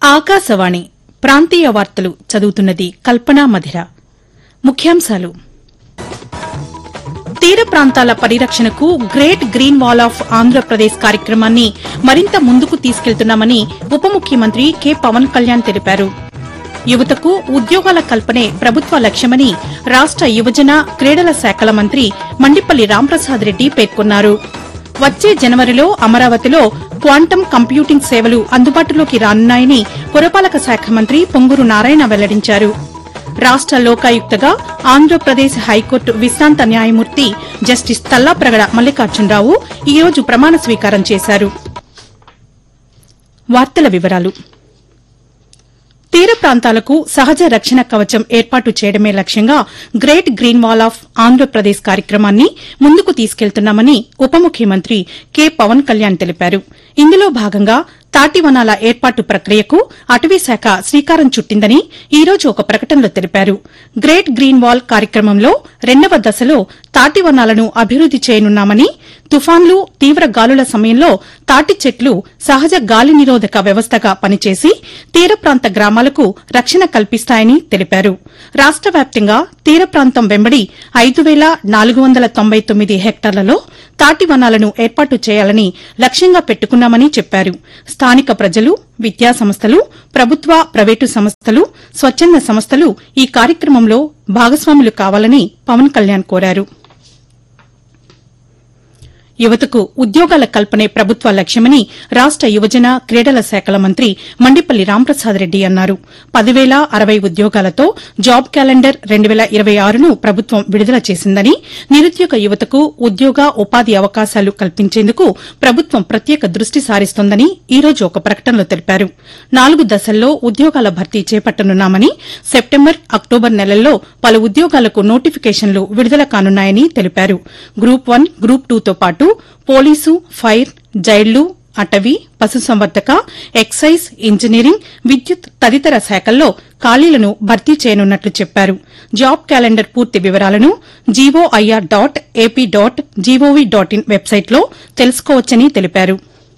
ఆకాశవాణి ప్రాంతీయ వార్తలు చదువుతున్నది కల్పనా మధిర ముఖ్యాంశాలు తీర ప్రాంతాల పరిరక్షణకు great green wall of Andhra Pradesh కార్యక్రమాన్ని మరింత ముందుకు తీసుకెళ్తున్నామని ఉప ముఖ్యమంత్రి కె పవన్ కళ్యాణ్ తెలిపారు యువతకు ఉద్యోగాల కల్పనే ప్రభుత్వ లక్ష్యమని రాష్ట యువజన క్రీడల శాఖల మంత్రి మండిపల్లి రాంప్రసాద్ రెడ్డి పేర్కొన్నారు వచ్చే జనవరిలో అమరావతిలో క్వాంటం కంప్యూటింగ్ సేవలు అందుబాటులోకి రానున్నాయని పురపాలక శాఖ మంత్రి పొంగూరు నారాయణ వెల్లడించారు రాష్ట లోకాయుక్తగా ఆంధ్రప్రదేశ్ హైకోర్టు విశ్రాంత న్యాయమూర్తి జస్టిస్ తల్లాప్రగడ మల్లికార్జునరావు ఈ రోజు ప్రమాణ స్వీకారం చేశారు వార్తల వివరాలు తీర ప్రాంతాలకు సహజ రక్షణ కవచం ఏర్పాటు చేయడమే లక్ష్యంగా great green wall of Andhra Pradesh కార్యక్రమాన్ని ముందుకు తీసుకెళ్తున్నామని ఉప ముఖ్యమంత్రి కె పవన్ కళ్యాణ్ తెలిపారు ఇందులో భాగంగా తాటివనాల ఏర్పాటు ప్రక్రియకు అటవీశాఖ శ్రీకారం చుట్టిందని ఈ రోజు ఒక ప్రకటనలో తెలిపారు గ్రేట్ గ్రీన్ వాల్ కార్యక్రమంలో రెండవ దశలో తాటివనాలను అభివృద్ది చేయనున్నామని తుఫాన్లు తీవ్ర గాలుల సమయంలో తాటి చెట్లు సహజ గాలి నిరోధక వ్యవస్థగా పనిచేసి తీర ప్రాంత గ్రామాలకు రక్షణ కల్పిస్తాయని తెలిపారు రాష్ట వ్యాప్తంగా తీర ప్రాంతం వెంబడి ఐదు వేల నాలుగు వందల తొంభై తొమ్మిది హెక్టార్లలో తాటి వనాలను ఏర్పాటు చేయాలని లక్ష్యంగా పెట్టుకున్నామని చెప్పారు స్థానిక ప్రజలు విద్యా సంస్థలు ప్రభుత్వ ప్రైవేటు సంస్థలు స్వచ్చంద సంస్థలు ఈ కార్యక్రమంలో భాగస్వాములు కావాలని పవన్ కళ్యాణ్ కోరారు యువతకు ఉద్యోగాల కల్పనే ప్రభుత్వ లక్ష్యమని రాష్ట యువజన క్రీడల శాఖల మంత్రి మండిపల్లి రాంప్రసాద్ రెడ్డి అన్నారు పదివేల అరవై ఉద్యోగాలతో జాబ్ క్యాలెండర్ రెండు వేల ఇరవై ఆరును ప్రభుత్వం విడుదల చేసిందని నిరుద్యోగ యువతకు ఉద్యోగ ఉపాధి అవకాశాలు కల్పించేందుకు ప్రభుత్వం ప్రత్యేక దృష్టి సారిస్తోందని ఈ రోజు ఒక ప్రకటనలో తెలిపారు నాలుగు దశల్లో ఉద్యోగాల భర్తీ చేపట్టనున్నామని సెప్టెంబర్ అక్టోబర్ నెలల్లో పలు ఉద్యోగాలకు నోటిఫికేషన్లు విడుదల కానున్నాయని తెలిపారు గ్రూప్ వన్ గ్రూప్ టూతో పాటు పోలీసు ఫైర్ జైళ్లు అటవీ పశుసంవర్ధక ఎక్సైజ్ ఇంజనీరింగ్ విద్యుత్ తదితర శాఖల్లో ఖాళీలను భర్తీ చేయనున్నట్లు చెప్పారు జాబ్ క్యాలెండర్ పూర్తి వివరాలను GOIR dot AP dot gov dot in వెబ్సైట్లో తెలుసుకోవచ్చని తెలిపారు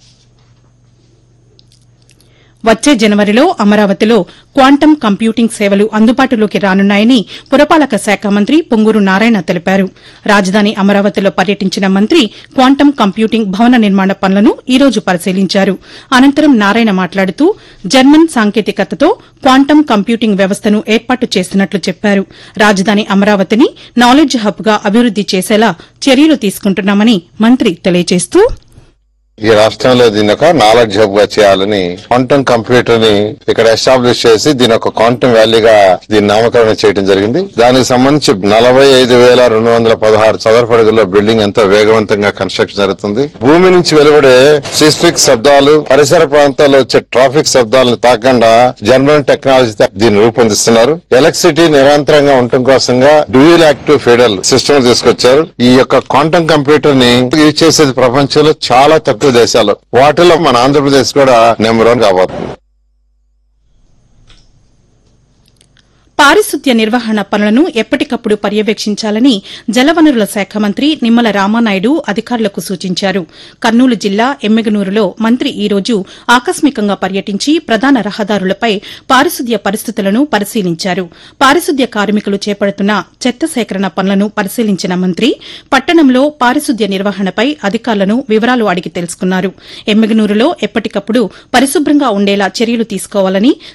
వచ్చే జనవరిలో అమరావతిలో క్వాంటం కంప్యూటింగ్ సేవలు అందుబాటులోకి రానున్నాయని పురపాలక శాఖ మంత్రి పొంగూరు నారాయణ తెలిపారు రాజధాని అమరావతిలో పర్యటించిన మంత్రి క్వాంటం కంప్యూటింగ్ భవన నిర్మాణ పనులను ఈ రోజు పరిశీలించారు అనంతరం నారాయణ మాట్లాడుతూ జర్మన్ సాంకేతికతతో క్వాంటం కంప్యూటింగ్ వ్యవస్థను ఏర్పాటు చేస్తున్నట్లు చెప్పారు రాజధాని అమరావతిని నాలెడ్జ్ హబ్ గా అభివృద్ది చేసేలా చర్యలు తీసుకుంటున్నామని మంత్రి తెలియజేస్తూ ఈ రాష్ట్రంలో దీని ఒక నాలెడ్జ్ హబ్ గా చేయాలని క్వాంటమ్ కంప్యూటర్ ని ఇక్కడ ఎస్టాబ్లిష్ చేసి దీని ఒక క్వాంటమ్ వ్యాలీగా దీని నామకరణం చేయడం జరిగింది దానికి సంబంధించి నలభై ఐదు వేల రెండు వందల పదహారు చదరపు అడుగుల బిల్డింగ్ ఎంతో వేగవంతంగా కన్స్ట్రక్షన్ జరుగుతుంది భూమి నుంచి వెలువడే సిస్మిక్ శబ్దాలు పరిసర ప్రాంతాల్లో వచ్చే ట్రాఫిక్ శబ్దాలను తాకుండా జర్మన్ టెక్నాలజీతో దీన్ని రూపొందిస్తున్నారు ఎలక్ట్రిసిటీ నిరంతరంగా ఉండటం కోసంగా డ్యూయల్ యాక్టివ్ ఫెడరల్ సిస్టమ్ తీసుకొచ్చారు ఈ యొక్క క్వాంటమ్ కంప్యూటర్ ని యూజ్ చేసేది ప్రపంచంలో చాలా తక్కువ దేశాలు వాటిలో మన ఆంధ్రప్రదేశ్ కూడా నెంబర్ వన్ కాబోతుంది పారిశుద్ధ్య నిర్వహణ పనులను ఎప్పటికప్పుడు పర్యవేక్షించాలని జలవనరుల శాఖ మంత్రి నిమ్మల రామానాయుడు అధికారులకు సూచించారు కర్నూలు జిల్లా ఎమ్మెగనూరులో మంత్రి ఈ రోజు ఆకస్మికంగా పర్యటించి ప్రధాన రహదారులపై పారిశుద్ధ్య పరిస్థితులను పరిశీలించారు పారిశుద్ధ్య కార్మికులు చేపడుతున్న చెత్త సేకరణ పనులను పరిశీలించిన మంత్రి పట్టణంలో పారిశుద్ధ్య నిర్వహణపై అధికారులను వివరాలు అడిగి తెలుసుకున్నారు ఎమ్మెగనూరులో ఎప్పటికప్పుడు పరిశుభ్రంగా ఉండేలా చర్యలు తీసుకోవాలని